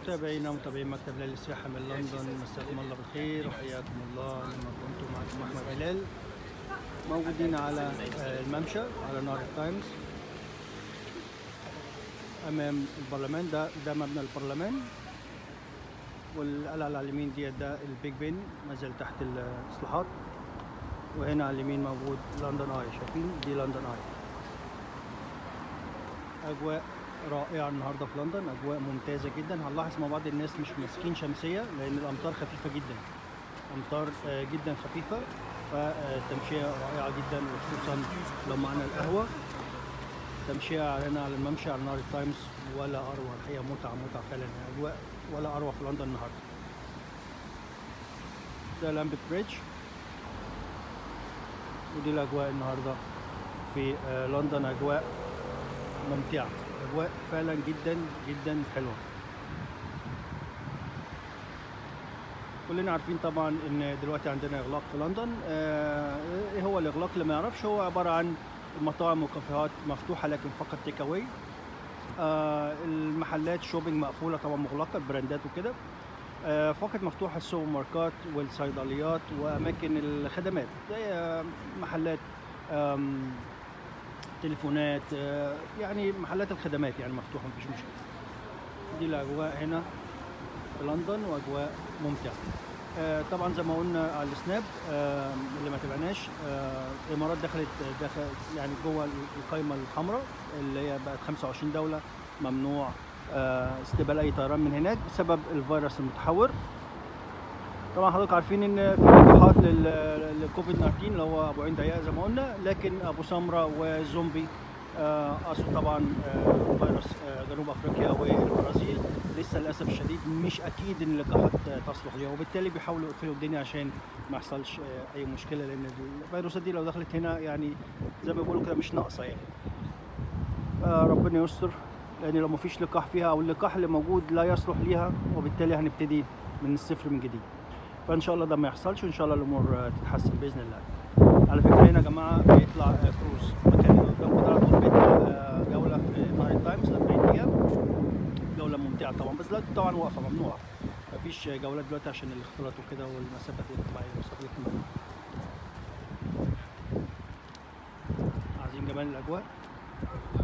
متابعينا متابعين مكتب ليالي السياحة من لندن مساكم الله بالخير وحياكم الله لما كنتم معكم أحمد هلال موجودين على آه، الممشى على نهر التايمز أمام البرلمان ده ده مبنى البرلمان والقلعة اللي على اليمين دي ده البيج بن ما زال تحت الإصلاحات وهنا على اليمين موجود لندن آي شايفين دي لندن آي اجواء رائعه النهارده في لندن اجواء ممتازه جدا هنلاحظ مع بعض الناس مش ماسكين شمسيه لان الامطار خفيفه جدا امطار آه، جدا خفيفه فالتمشيه رائعه جدا وخصوصا لو معنا القهوه تمشيه هنا على الممشى على نهر التايمز ولا اروع الحقيقه متعه متعه فعلا اجواء ولا اروع في لندن النهارده ده لامبت بريدج ودي الاجواء النهارده في آه، لندن اجواء ممتعة أجواء فعلا جدا جدا حلوة كلنا عارفين طبعا ان دلوقتي عندنا اغلاق في لندن آه، ايه هو الاغلاق اللي ما يعرفش هو عبارة عن المطاعم والكافيهات مفتوحة لكن فقط تيك اواي آه، المحلات شوبينج مقفولة طبعا مغلقة البراندات وكده آه، فقط مفتوحة السوبر ماركات والصيدليات وأماكن الخدمات زي آه، محلات آم، تليفونات آه، يعني محلات الخدمات يعني مفتوحة مفيش مشكلة دي الأجواء هنا في لندن وأجواء ممتعة آه، طبعا زي ما قلنا على السناب آه، اللي ما تابعناش آه، الامارات دخلت دخل يعني جوه القائمه الحمراء اللي هي بقت 25 دوله ممنوع آه، استقبال اي طيران من هناك بسبب الفيروس المتحور طبعا حضرتك عارفين ان في لقاحات لل- للكوفيد 19 اللي هو ابو عين ضيقه زي ما قلنا لكن ابو سمره وزومبي آه، قصوا طبعا آه، فيروس آه، جنوب افريقيا والبرازيل لسه للاسف الشديد مش اكيد ان اللقاحات آه، تصلح ليها وبالتالي بيحاولوا يقفلوا الدنيا عشان ما يحصلش آه، اي مشكله لان الفيروسات دي لو دخلت هنا يعني زي ما بيقولوا كده مش ناقصه يعني آه، ربنا يستر لان لو مفيش لقاح فيها او اللقاح اللي موجود لا يصلح ليها وبالتالي هنبتدي من الصفر من جديد فان شاء الله ده ما يحصلش وان شاء الله الامور آه، تتحسن باذن الله على فكره هنا يا جماعه بيطلع آه، كروز مكان اللي قدامكم ده على طول بيطلع آه، جوله في نهر التايمز 40 دقيقه جوله ممتعه طبعا بس دلوقتي طبعا واقفه ممنوعه مفيش آه، جولات دلوقتي عشان الاختلاط وكده والمسافات الطبيعيه المسافات الاجتماعيه عايزين جمال الاجواء